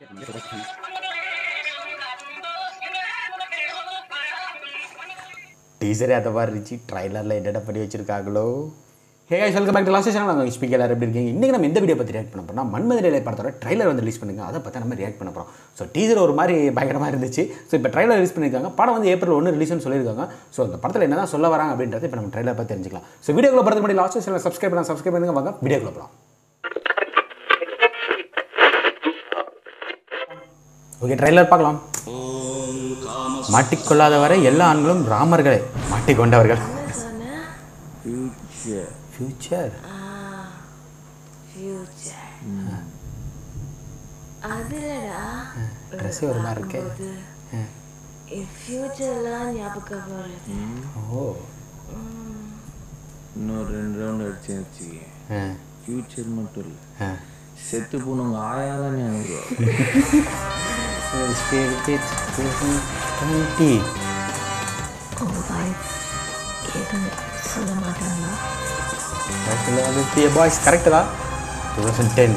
டீசரே அந்த மாதிரி இருந்துச்சு ட்ரைலரில் என்னென்ன பண்ணி வச்சிருக்காங்களோ hey guys welcome back to last channel நாங்கள் ஸ்பீக்கர் எல்லாரும் எப்படி இருக்கீங்க இன்றைக்கி நம்ம எந்த வீடியோ பற்றி ரியாக்ட் பண்ண போறோம்னா மன்மதிரை படத்தோட ட்ரைலர் வந்து ரிலீஸ் பண்ணுங்க அதை பற்றி நம்ம ரியாக்ட் பண்ண போகிறோம் ஸோ டீசர் ஒரு மாதிரி பயங்கரமாக இருந்துச்சு ஸோ இப்போ ட்ரைலர் ரிலீஸ் பண்ணியிருக்காங்க படம் வந்து ஏப்ரல் ஒன்று ரிலீஸ்னு சொல்லியிருக்காங்க ஸோ அந்த படத்தில் என்ன தான் சொல்ல வராங்க அப்படின்றத இப்போ நம்ம ட்ரைலர் பற்றி தெரிஞ்சுக்கலாம் ஸோ வீடியோக்குள்ள படத்துக்கு முன்னாடி லாஸ்ட் சேனல் சப்ஸ்கிரைப் பண்ணலாம் சப்ஸ்கிரைப் பண்ணுங்க வாங்க வீடியோக்குள்ள போகலாம் ஓகே ட்ரைலர் பார்க்கலாம் மாட்டிக்கொள்ளாத வரை எல்லா ஆண்களும் ராமர்களே மாட்டிக்கொண்டவர்கள் ஃபியூச்சர் ஃபியூச்சர் அதுலடா ட்ரெஸ்ஸே ஒரு மாதிரி இருக்கே என் ஃபியூச்சர்லாம் ஞாபகம் வருது ஓ இன்னும் ரெண்டு ரவுண்ட் அடிச்சு வச்சுக்க ஆ ஃபியூச்சர் மட்டும் இல்லை ஆ செத்து போனவங்க ஆயாதான் ஞாபகம் டுவெண்ட்டி உங்க வைஃப் எதுவும் சொல்ல மாட்டாங்களா பாய்ஸ் கரெக்டு தான் டூ தௌசண்ட் டென்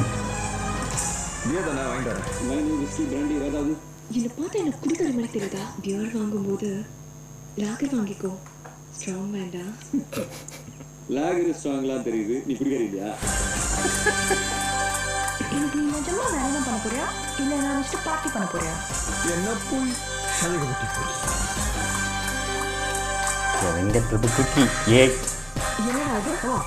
என்னை பார்த்தா எனக்கு குடிக்கிற மாதிரி தெரியுதா பியர் வாங்கும்போது லாகர் வாங்கிக்கோ ஸ்ட்ராங் வேண்டாம் லாகர் ஸ்ட்ராங்லாம் தெரியுது நீ குடிக்கிறீங்களா எனக்கு நீ நிஜமா வேலை பண்ண போறியா இல்ல நான் நெக்ஸ்ட் பார்ட்டி பண்ண போறியா என்ன போய் வெங்கட் பிரபு குக்கி ஏ என்னடா அது ஓ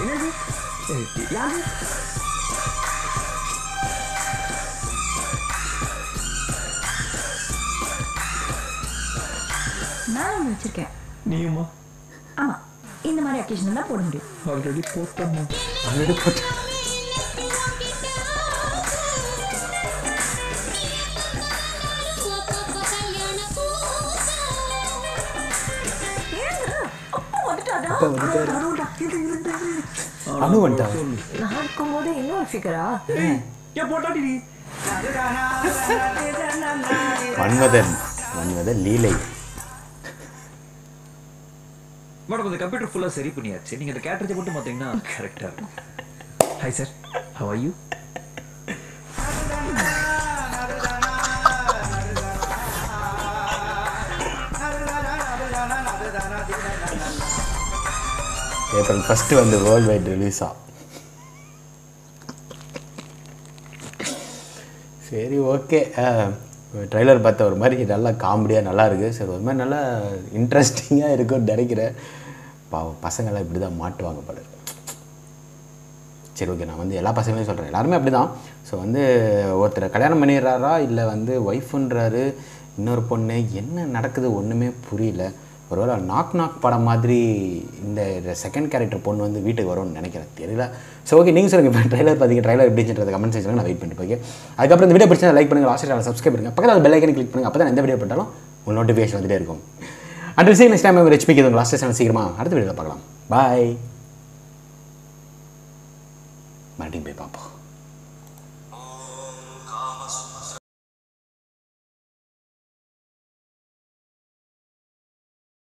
நான் ஒன்று வச்சிருக்கேன் நீயுமா ஆமா இந்த மாதிரி அக்கேஷன் தான் போட முடியும் ஆல்ரெடி போட்டோம்மா ஆல்ரெடி போட்டு அப்பா வந்துட்டாடா அப்பா வந்துட்டாரு. அருண்டா, இரு, இரு, இரு, இரு. அனு வந்துட்டா நான் இருக்கும்போது இன்னொரு ஃபிகரா மன்மதன் மன்மதன் லீலை மேடம் இந்த கம்ப்யூட்டர் ஃபுல்லாக சரி பண்ணியாச்சு நீங்கள் இந்த கேட்டரிஜை மட்டும் பார்த்தீங்கன்னா கரெக்டாக இருக்கும் hi sir how are you April first வந்து வேர்ல்டு வைட் ரிலீஸா சரி ஓகே ட்ரைலர் பார்த்த ஒரு மாதிரி நல்லா காமெடியாக நல்லா இருக்குது சரி ஒரு மாதிரி நல்லா இன்ட்ரெஸ்டிங்காக இருக்கும்னு நினைக்கிறேன் பாவம் பசங்களாம் இப்படி தான் மாட்டுவாங்க போல சரி ஓகே நான் வந்து எல்லா பசங்களையும் சொல்கிறேன் எல்லாருமே அப்படி தான் ஸோ வந்து ஒருத்தர் கல்யாணம் பண்ணிடுறாரா இல்லை வந்து ஒய்ஃபுன்றாரு இன்னொரு பொண்ணு என்ன நடக்குது ஒன்றுமே புரியல ஒருவேளை நாக் நாக் படம் மாதிரி இந்த செகண்ட் கேரக்டர் பொண்ணு வந்து வீட்டுக்கு வரும்னு நினைக்கிறேன் தெரியல ஸோ ஓகே நீங்கள் சொல்லுங்கள் இப்போ ட்ரைலர் பார்த்தீங்க ட்ரைலர் எப்படின்றது கமெண்ட் செக்ஷனில் நான் வெயிட் பண்ணிட்டு போய் அதுக்கப்புறம் இந்த வீடியோ பிடிச்சா லைக் பண்ணுங்கள் லாஸ்ட் சேனல் சப்ஸ்கிரைப் பண்ணுங்கள் பக்கத்தில் பெல் ஐக்கன் கிளிக் பண்ணுங்கள் அப்போ தான் எந்த வீடியோ பண்ணாலும் உங்கள் நோட்டிஃபிகேஷன் வந்துட்டே இருக்கும் அண்ட் ரிசீவ் நெக்ஸ்ட் டைம் உங்கள் ஹெச்பிக்கு உங்கள் லாஸ்ட் சேனல் சீக்கிரமாக அடுத்த வீடியோவில் பார்க்கலாம் பாய் மறுபடியும் போய் பார்ப்போம்